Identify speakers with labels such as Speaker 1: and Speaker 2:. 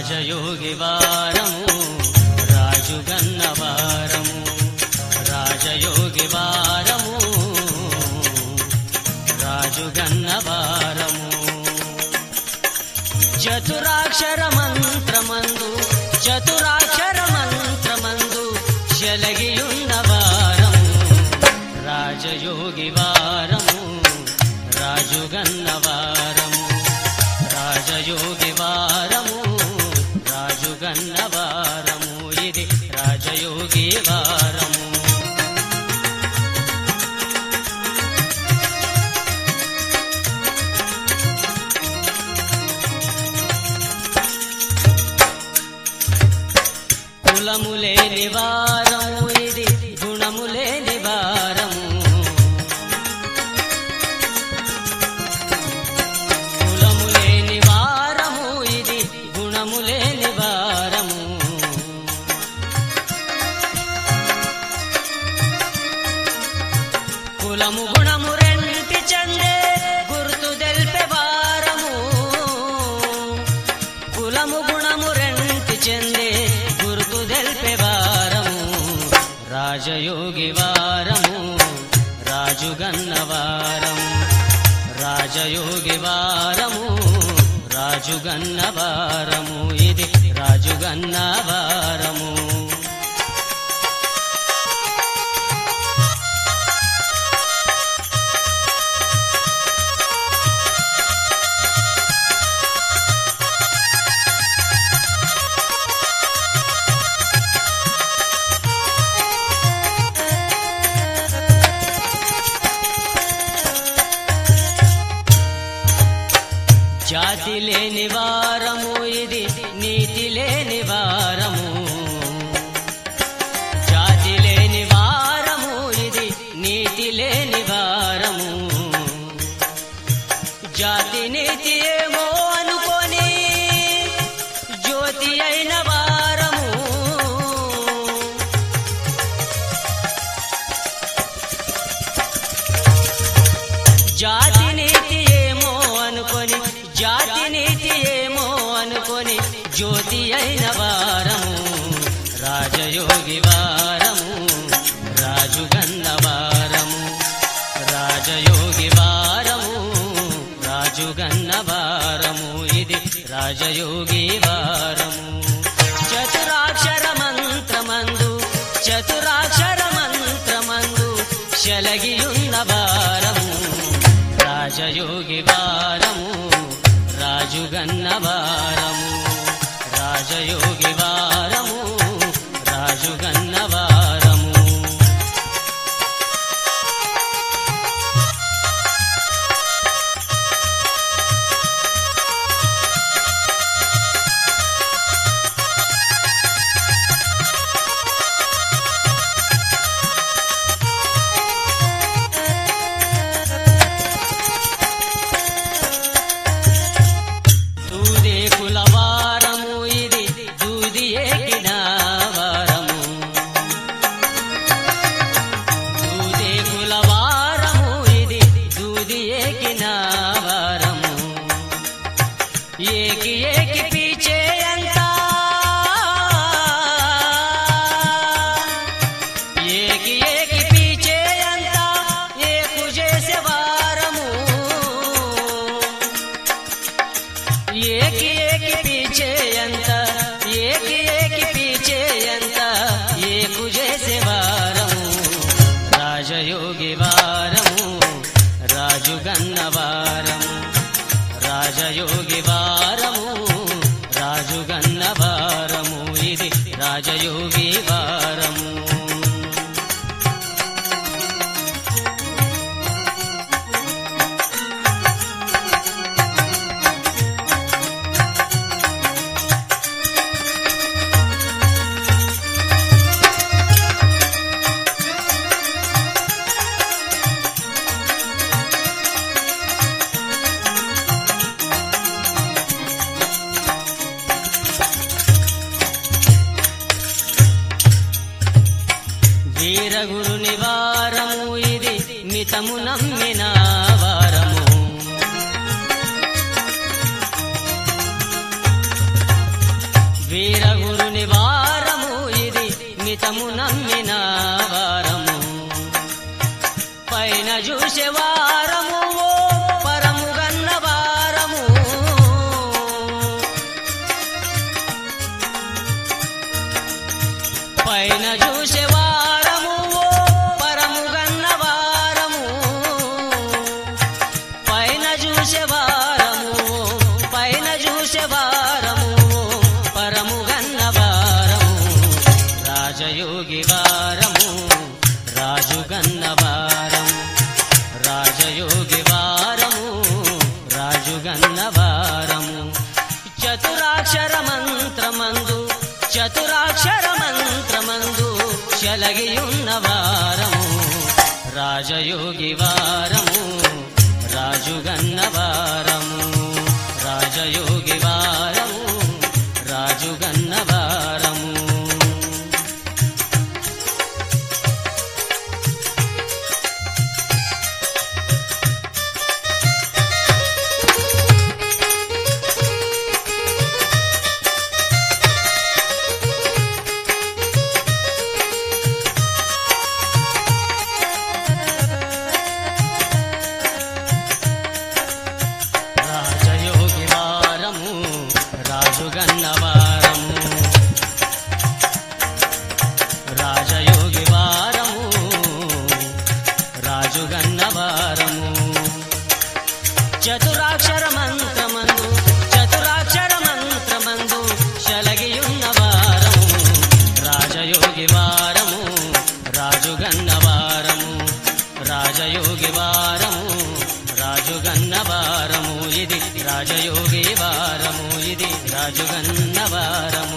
Speaker 1: రాజయోగి వారము రాజుగన్న వారము రాజయోగి వారము రాజుగన్న వారము చతురాక్షర మంత్రమందు చతురాక్షర మంత్రమందు శలగియున్న వారము రాజయోగి వారము రాజుగన్న వారము రాజయోగి వారము రాజుగన్న వారము ఇది రాజయోగి వారము కులములే నివారము ఇది గుణములే నివారము కులములే నివారము ఇది గుణములే నివారము కులము గుణము రెంటి చందే గుర్తు తెల్పే వారము కులము గుణము రెంటి చెందే గుర్తు తెల్పే వారము రాజయోగి వారము రాజుగన్న వారము రాజయోగి వారము రాజుగన్న వారము ఇది రాజుగన్న వారము జాతి లేని వారము ఇది నీతి లేని వారము జాతి లేని వారము ఇది నీతి లేని వారము జాతి నీతి ఏమో అనుకొని జ్యోతి అయిన వారము జాతి నీతి ఏమో అనుకొని జాతి నీతి ఏమో అనుకొని జ్యోతి అయిన వారము రాజయోగి వారము రాజుగన్న వారము రాజయోగి వారము రాజుగన్న వారము ఇది రాజయోగి వారము చతురాక్షర మంత్రమందు చతురాక్షర మంత్రమందు శలగియున్న వారము రాజయోగి వారము రాజుగన్న వారము రాజయోగి వారము రాజుగన్న వారము దూదే కులవారము ఇది దూది ఏకిన వారము దూదే కులవారము ఇది దూది ఏకిన వారము ఏకి ఏకి పీచే అంతా ఏకి ఏకి పీచే అంతా ఏకు చేసే వారము ఏకి ఏకి పీచే అంత ఏకి ఏకి పీచే అంత ఏకు చేసే వారము రాజయోగి వారము రాజుగన్న వారము రాజయోగి వారము రాజుగన్న వారము ఇది రాజయోగి వారము వీరగురు నివారము ఇది మితము నమ్మిన వారము వీరగురుని వారము ఇది మితము నమ్మిన వారము పైన చూసే వారము ఓ పరము గన్న వారము పైన చూసే వారము ఓ పరము గన్న వారము పైన చూసే వారము పైన చూసే వారము పరము గన్న వారము రాజయోగి వారము రాజు గన్న వారము రాజయోగి వారము రాజు గన్న వారము చతురాక్షర మంత్రమందు చతురాక్షర మంత్రమందు చలగియున్న వారము రాజయోగి వారము రాజుగన్న వారము రాజయోగి వారము రాజుగన్న వారము రాజయోగి వారము రాజుగన్న వారము రాజయోగి వారము రాజుగన్న వారము చతురాక్షర మంత్రమందు చతురాక్షర మంత్రమందు శలగియున్న వారము రాజయోగి వారము రాజుగన్న వారము రాజయోగి వారము రాజుగన్న వారము ఇది రాజయోగి వారము ఇది రాజుగన్న వారము